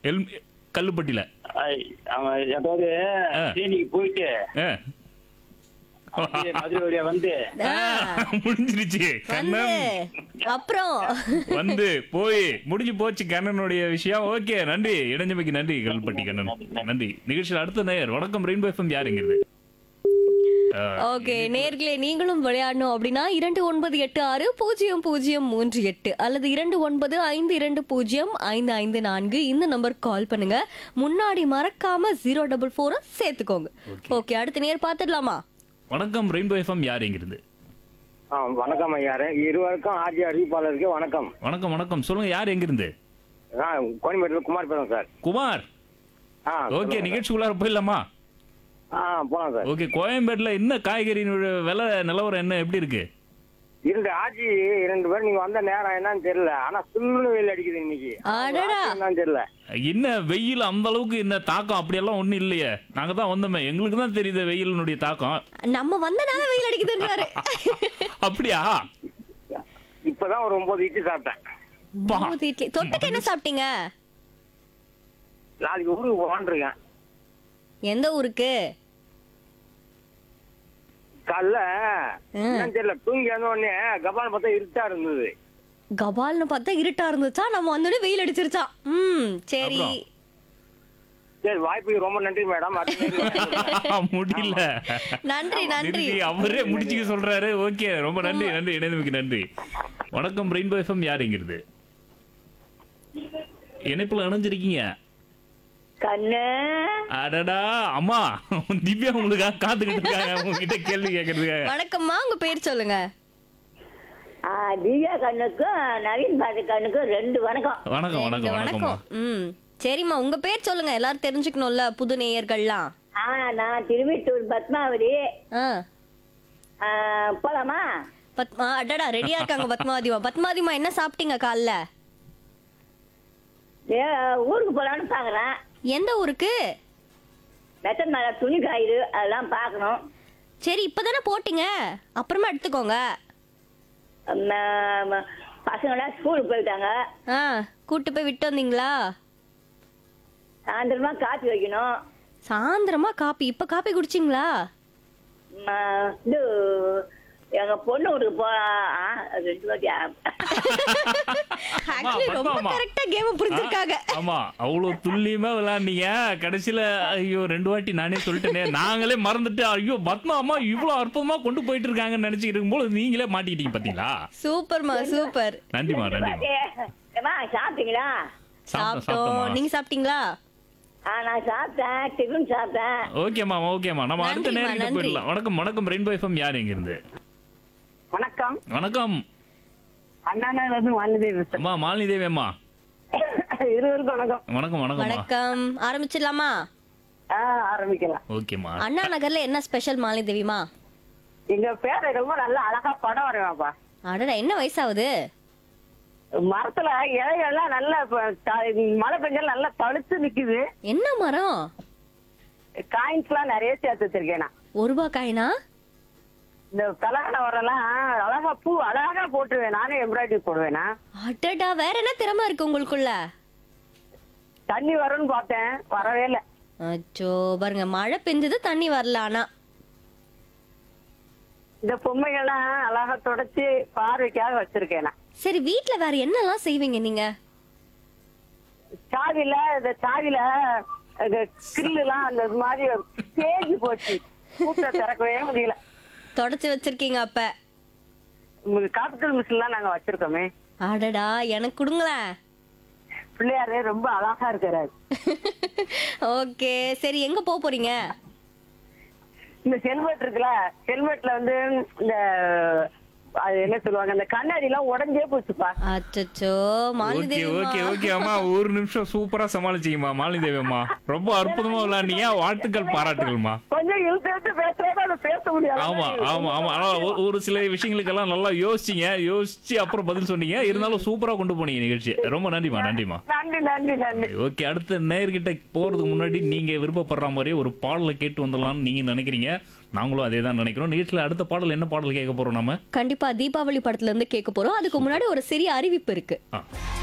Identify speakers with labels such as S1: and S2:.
S1: L கல்லுப்பட்டியில
S2: ஐ, அவன் அதாவது
S1: ஆ.
S2: தேனிக்கு போயிட்டு
S1: ஆ.
S2: அப்படியே மதுரை வழியா வந்து
S1: ஆ, முடிஞ்சிருச்சு
S3: வந்து
S1: கண்ணன்
S3: அப்புறம்
S1: வந்து போய் முடிஞ்சு போச்சு கண்ணனுடைய விஷயம் ஓகே நன்றி இடைஞ்சமைக்கு நன்றி கல்பட்டி கண்ணன் நன்றி நிகழ்ச்சியில் அடுத்த நேயர் வணக்கம் ரெயின்போ எஃப்எம் யாருங்கிறது ஆ,
S3: ஓகே நேர்களே நீங்களும் விளையாடணும் அப்படின்னா இரண்டு ஒன்பது எட்டு ஆறு பூஜ்ஜியம் பூஜ்ஜியம் மூன்று எட்டு அல்லது இரண்டு ஒன்பது ஐந்து இரண்டு பூஜ்ஜியம் ஐந்து ஐந்து நான்கு இந்த நம்பருக்கு கால் பண்ணுங்க முன்னாடி மறக்காம ஜீரோ டபுள் ஃபோரை சேர்த்துக்கோங்க ஓகே அடுத்த நேர் பார்த்துடலாமா
S1: வணக்கம் ரெயின்போ எஃப்எம் யாருங்கிறது
S2: ஆ, வணக்கம் ஐயா இருவருக்கும் ஆர்ஜி அறிவிப்பாளருக்கு வணக்கம்
S1: வணக்கம் வணக்கம் சொல்லுங்க யார் எங்கிருந்து
S2: ஆ, கோயம்பேட்டில் குமார் பேசுறேன் சார்
S1: குமார்
S2: ஆ
S1: ஓகே
S2: சொல்லுங்க.
S1: நிகழ்ச்சிக்குள்ளார போயிடலாமா
S2: ஆ போலாம் சார்
S1: ஓகே கோயம்பேடுல என்ன காய்கறியினுடைய விலை நிலவரம் என்ன எப்படி இருக்கு
S2: இரண்டு ஆட்சி இரண்டு பேர் நீங்க வந்த நேரம் என்னன்னு தெரியல ஆனா சுள்ளுன்னு வெயில் அடிக்குது இன்னைக்கு
S3: அடடா.
S2: ஆட்சி என்னன்னு தெரியல
S1: என்ன வெயில் அந்த அளவுக்கு என்ன தாக்கம் அப்படியெல்லாம் ஒண்ணும் இல்லையே நாங்க தான் வந்தோமே எங்களுக்கு தான் தெரியுது வெயிலினுடைய தாக்கம்
S3: நம்ம வந்தனால வெயில் அடிக்குதுன்றாரு
S1: அப்படியா
S2: இப்பதான் ஒரு ஒன்பது இட்லி சாப்பிட்டேன்
S1: பா.
S3: மூணு இட்லி தொட்டுக்க என்ன சாப்பிட்டீங்க
S2: நாளைக்கு ஊருக்கு போகான்னு இருக்கேன்
S3: எந்த ஊருக்கு
S2: காலைல
S3: ஆ.
S2: என்னன்னு தெரியல தூங்கி வந்த உடனே கபால் பார்த்தா இருட்டா இருந்தது
S3: கபால்னு பார்த்தா இருட்டா இருந்துச்சா நம்ம வந்தோடனே வெயில் அடிச்சிருச்சா ம் சரி
S1: அப்புறம்?
S2: சரி வாய்ப்புக்கு ரொம்ப நன்றி மேடம் அடுத்த நேரம்
S1: முடியல
S3: நன்றி நன்றி
S1: நிறுத்தி அவரே முடிச்சுக்க சொல்றாரு ஓகே ரொம்ப நன்றி நன்றி இணைந்தமைக்கு நன்றி வணக்கம் ரெயின்போ எஃப்எம் யாருங்கிறது இணைப்புல இணைஞ்சிருக்கீங்க
S4: கண்ணு
S1: அடடா அம்மா திவ்யா உங்களுக்காக காத்துக்கிட்டு இருக்காங்க உங்ககிட்ட கேள்வி கேட்கறதுக்காக
S3: வணக்கம்மா உங்க பேர் சொல்லுங்க
S4: ஆ, திவ்யா கண்ணுக்கும் நவீன் பாட்டு கண்ணுக்கும் ரெண்டு வணக்கம்
S1: வணக்கம்
S3: ரெண்டு
S1: வணக்கம் வணக்கம்மா
S3: ம் சரிம்மா உங்க பேர் சொல்லுங்க எல்லாரும் தெரிஞ்சுக்கணும்ல புது நேயர்கள்லாம்
S4: ஆ நான் திருவிட்டூர் பத்மாவதி
S3: ஆ
S4: ஆ, போலாமா
S3: பத்மா அடடா ரெடியா இருக்காங்க பத்மாவதிமா பத்மாவதிமா என்ன சாப்பிட்டீங்க காலைல
S4: ஏ, ஊருக்கு போலான்னு பாக்குறேன்
S3: எந்த ஊருக்கு
S4: மெத்தன் மேல துணி காயுது அதெல்லாம் பார்க்கணும்
S3: சரி இப்பதானே போட்டீங்க அப்புறமா எடுத்துக்கோங்க
S4: ம- ம- பசங்களாம் ஸ்கூலுக்கு போயிட்டாங்க
S3: ஆ கூட்டு போய் விட்டு வந்தீங்களா
S4: சாயந்தரமா காப்பி வைக்கணும்
S3: சாயந்தரமா காப்பி இப்ப காப்பி குடிச்சிங்களா
S4: ம- இது எங்க பொண்ணு வீட்டுக்கு போ ஆ, ரெண்டு வாட்டி ஆ.
S3: ஆக்சுவலி ரொம்ப
S1: பத்மாவா.
S3: கரெக்டா கேம் புரிஞ்சிருக்காங்க
S1: ஆமா அவ்வளவு துல்லியமா விளையாடுனீங்க கடைசியில ஐயோ ரெண்டு வாட்டி நானே சொல்லிட்டேனே நாங்களே மறந்துட்டு ஐயோ பத்மா அம்மா இவ்வளவு அற்புதமா கொண்டு போயிட்டு இருக்காங்கன்னு நினைச்சிட்டு இருக்கும்போது நீங்களே மாட்டிக்கிட்டீங்க பாத்தீங்களா
S3: சூப்பர்மா சூப்பர்
S1: நன்றிமா நன்றிமா
S4: ஏ, ஏம்மா சாப்பிட்டீங்களா
S1: சாப்பிட்டோம்
S3: சாப்பிட்டோம்
S1: சாப்பிட்டோமா
S3: நீங்க சாப்பிட்டீங்களா
S4: ஆ நான் சாப்பிட்டேன் டிஃபன் சாப்பிட்டேன்
S1: ஓகேம்மா ஓகேம்மா நம்ம அடுத்த
S3: நன்றிம்மா,
S1: நேரம்
S3: நன்றி.
S1: போயிடலாம் வணக்கம் வணக்கம் ரெயின்போ எஃப்எம் யார் எங்க இருந்து
S4: வணக்கம்
S1: வணக்கம்
S4: அண்ணா வந்து வானதி
S1: அம்மா மாலினி தேவி அம்மா
S4: இருவருக்கும் வணக்கம்
S1: வணக்கம் வணக்கம்மா
S3: வணக்கம் ஆரம்பிச்சிடலாமா
S4: ஆ ஆரம்பிக்கலாம்
S1: ஓகேம்மா
S3: அண்ணா நகர்ல என்ன ஸ்பெஷல் மாலினி தேவிமா
S4: எங்க பேரை ரொம்ப நல்லா அழகா படம் வரைவாப்பா
S3: அடடா என்ன வயசாகுது
S4: மரத்துல இலையெல்லாம் நல்லா இப்ப த- மழை பெஞ்சாலும் நல்லா தழுத்து நிக்குது
S3: என்ன மரம்
S4: காயின்ஸ் எல்லாம் நிறைய சேர்த்து வச்சிருக்கேன் நான்
S3: ஒரு ரூபா காயினா
S4: இந்த கல்யாணம் வரலாம் அழகா பூ அழகா போட்டுருவேன் நானே எம்ப்ராய்டரி போடுவேனா
S3: அடடா வேற என்ன திறமை இருக்கு உங்களுக்குள்ள
S4: தண்ணி வரும்னு பார்த்தேன் வரவே இல்லை
S3: அச்சோ பாருங்க மழை பெஞ்சது தண்ணி வரல ஆனா
S4: இந்த பொம்மைகள்லாம் அழகா தொடச்சு பார்வைக்காக வச்சிருக்கேன் நான்
S3: சரி வீட்ல வேற என்னெல்லாம் செய்வீங்க நீங்க
S4: சாவில இந்த சாவில இந்த கிரில் எல்லாம் அந்த மாதிரி தேஞ்சு போச்சு கூட்ட திறக்கவே முடியல
S3: தொடச்சு வச்சிருக்கீங்க அப்ப
S4: காப்பிட்டல் மிஷின்லாம் நாங்க வச்சிருக்கோமே
S3: அடடா எனக்கு கொடுங்களேன்
S4: பிள்ளையாரு ரொம்ப அழகா இருக்கிறாரு
S3: ஓகே சரி எங்க போக போறீங்க
S4: இந்த ஹெல்மெட் இருக்குல்ல ஹெல்மெட்ல வந்து இந்த அது என்ன சொல்லுவாங்க அந்த கண்ணாடி எல்லாம் உடஞ்சே போச்சுப்பா
S3: அச்சச்சோ மாலினி
S1: ஓகே
S3: தேவிமா.
S1: ஓகே ஓகே அம்மா ஒரு நிமிஷம் சூப்பரா சமாளிச்சீங்கம்மா மாலினி தேவி அம்மா ரொம்ப அற்புதமா விளையாடுனீங்க வாழ்த்துக்கள் பாராட்டுகள்மா
S4: கொஞ்சம் இழுத்து இழுத்து பேசுறதா அதை பேச முடியாது
S1: ஆமா ஆமா ஆமா ஆனா ஒரு- ஒரு சில விஷயங்களுக்கெல்லாம் நல்லா யோசிச்சீங்க யோசிச்சு அப்புறம் பதில் சொன்னீங்க இருந்தாலும் சூப்பரா கொண்டு போனீங்க நிகழ்ச்சி ரொம்ப நன்றிமா நன்றிமா
S4: நன்றி நன்றி நன்றி
S1: ஓகே அடுத்த நேர்கிட்ட போறதுக்கு முன்னாடி நீங்க விருப்பப்படுற மாதிரி ஒரு பாடலை கேட்டு வந்துடலாம்னு நீங்க நினைக்கிறீங்க நாங்களும் அதே தான் நினைக்கிறோம் நிகழ்ச்சியில அடுத்த பாடல் என்ன பாடல் கேட்க போறோம் நம்ம
S3: கண்டிப்பா தீபாவளி படத்துல இருந்து கேட்க போறோம் அதுக்கு முன்னாடி ஒரு சிறிய அறிவிப்பு இருக்கு
S1: ஆ.